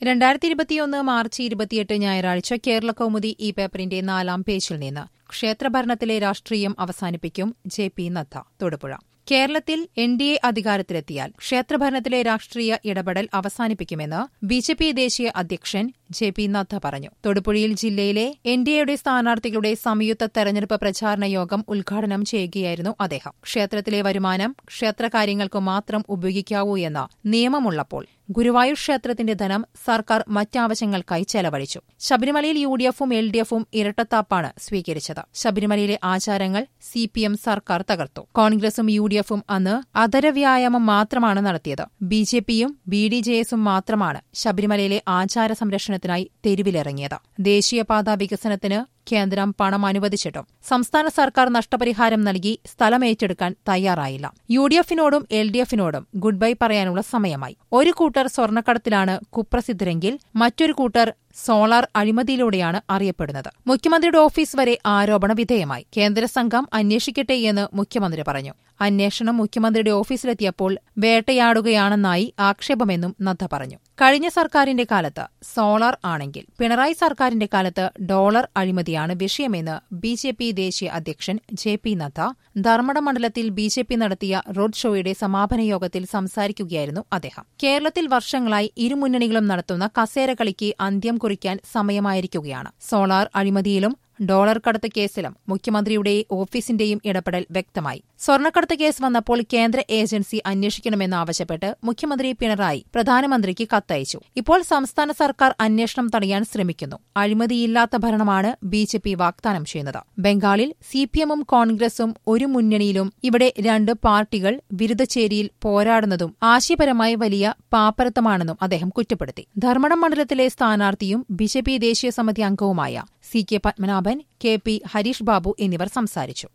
രണ്ടായിരത്തി ഇരുപത്തിയൊന്ന് മാർച്ച് ഇരുപത്തിയെട്ട് ഞായറാഴ്ച കേരള കൗമുദി ഈ പേപ്പറിന്റെ നാലാം പേജിൽ നിന്ന് ക്ഷേത്രഭരണത്തിലെ രാഷ്ട്രീയം അവസാനിപ്പിക്കും ജെ പി നദ്ദ തൊടുപുഴ കേരളത്തിൽ എൻ ഡി എ അധികാരത്തിലെത്തിയാൽ ക്ഷേത്രഭരണത്തിലെ രാഷ്ട്രീയ ഇടപെടൽ അവസാനിപ്പിക്കുമെന്ന് ബി ജെ പി ദേശീയ അധ്യക്ഷൻ ജെ പി നദ്ദ പറഞ്ഞു തൊടുപുഴയിൽ ജില്ലയിലെ എൻ ഡി എയുടെ സ്ഥാനാർത്ഥികളുടെ സംയുക്ത തെരഞ്ഞെടുപ്പ് പ്രചാരണ യോഗം ഉദ്ഘാടനം ചെയ്യുകയായിരുന്നു അദ്ദേഹം ക്ഷേത്രത്തിലെ വരുമാനം ക്ഷേത്രകാര്യങ്ങൾക്കു മാത്രം ഉപയോഗിക്കാവൂ എന്ന നിയമമുള്ളപ്പോൾ ഗുരുവായൂർ ക്ഷേത്രത്തിന്റെ ധനം സർക്കാർ മറ്റാവശ്യങ്ങൾക്കായി ചെലവഴിച്ചു ശബരിമലയിൽ യു ഡി എഫും എൽ ഡി എഫും ഇരട്ടത്താപ്പാണ് സ്വീകരിച്ചത് ശബരിമലയിലെ ആചാരങ്ങൾ സി പി എം സർക്കാർ തകർത്തു കോൺഗ്രസും യു ഡി എഫും അന്ന് അതരവ്യായാമം മാത്രമാണ് നടത്തിയത് ബി ജെ പിയും ബി ഡി ജെ എസും മാത്രമാണ് ശബരിമലയിലെ ആചാര സംരക്ഷണത്തിനായി തെരുവിലിറങ്ങിയത് ദേശീയപാത വികസനത്തിന് കേന്ദ്രം പണം അനുവദിച്ചിട്ടും സംസ്ഥാന സർക്കാർ നഷ്ടപരിഹാരം നൽകി സ്ഥലം ഏറ്റെടുക്കാൻ തയ്യാറായില്ല യു ഡി എഫിനോടും എൽ ഡി എഫിനോടും ഗുഡ് ബൈ പറയാനുള്ള സമയമായി ഒരു കൂട്ടർ സ്വർണ്ണക്കടത്തിലാണ് കുപ്രസിദ്ധരെങ്കിൽ മറ്റൊരു കൂട്ടർ സോളാർ അഴിമതിയിലൂടെയാണ് അറിയപ്പെടുന്നത് മുഖ്യമന്ത്രിയുടെ ഓഫീസ് വരെ ആരോപണ വിധേയമായി കേന്ദ്ര സംഘം അന്വേഷിക്കട്ടെ എന്ന് മുഖ്യമന്ത്രി പറഞ്ഞു അന്വേഷണം മുഖ്യമന്ത്രിയുടെ ഓഫീസിലെത്തിയപ്പോൾ വേട്ടയാടുകയാണെന്നായി ആക്ഷേപമെന്നും നദ്ദ പറഞ്ഞു കഴിഞ്ഞ സർക്കാരിന്റെ കാലത്ത് സോളാർ ആണെങ്കിൽ പിണറായി സർക്കാരിന്റെ കാലത്ത് ഡോളർ അഴിമതിയാണ് വിഷയമെന്ന് ബി ജെ പി ദേശീയ അധ്യക്ഷൻ ജെ പി നദ്ദ ധർമ്മട മണ്ഡലത്തിൽ ബി ജെ പി നടത്തിയ റോഡ് ഷോയുടെ സമാപന യോഗത്തിൽ സംസാരിക്കുകയായിരുന്നു അദ്ദേഹം കേരളത്തിൽ വർഷങ്ങളായി ഇരുമുന്നണികളും നടത്തുന്ന കസേര കളിക്ക് അന്ത്യം കുറിക്കാൻ സമയമായിരിക്കുകയാണ് സോളാർ അഴിമതിയിലും ഡോളർ കടത്ത് കേസിലും മുഖ്യമന്ത്രിയുടെ ഓഫീസിന്റെയും ഇടപെടൽ വ്യക്തമായി സ്വർണ്ണക്കടത്ത് കേസ് വന്നപ്പോൾ കേന്ദ്ര ഏജൻസി അന്വേഷിക്കണമെന്നാവശ്യപ്പെട്ട് മുഖ്യമന്ത്രി പിണറായി പ്രധാനമന്ത്രിക്ക് കത്തയച്ചു ഇപ്പോൾ സംസ്ഥാന സർക്കാർ അന്വേഷണം തടയാൻ ശ്രമിക്കുന്നു അഴിമതിയില്ലാത്ത ഭരണമാണ് ബി ജെ പി വാഗ്ദാനം ചെയ്യുന്നത് ബംഗാളിൽ സിപിഎമ്മും കോൺഗ്രസും ഒരു മുന്നണിയിലും ഇവിടെ രണ്ട് പാർട്ടികൾ വിരുദ്ധചേരിയിൽ പോരാടുന്നതും ആശയപരമായി വലിയ പാപ്പരത്തമാണെന്നും അദ്ദേഹം കുറ്റപ്പെടുത്തി ധർമ്മടം മണ്ഡലത്തിലെ സ്ഥാനാർത്ഥിയും ബിജെപി ദേശീയ സമിതി അംഗവുമായ C K Padmanabhan K P Harish Babu എന്നിവർ സംസാരിച്ചു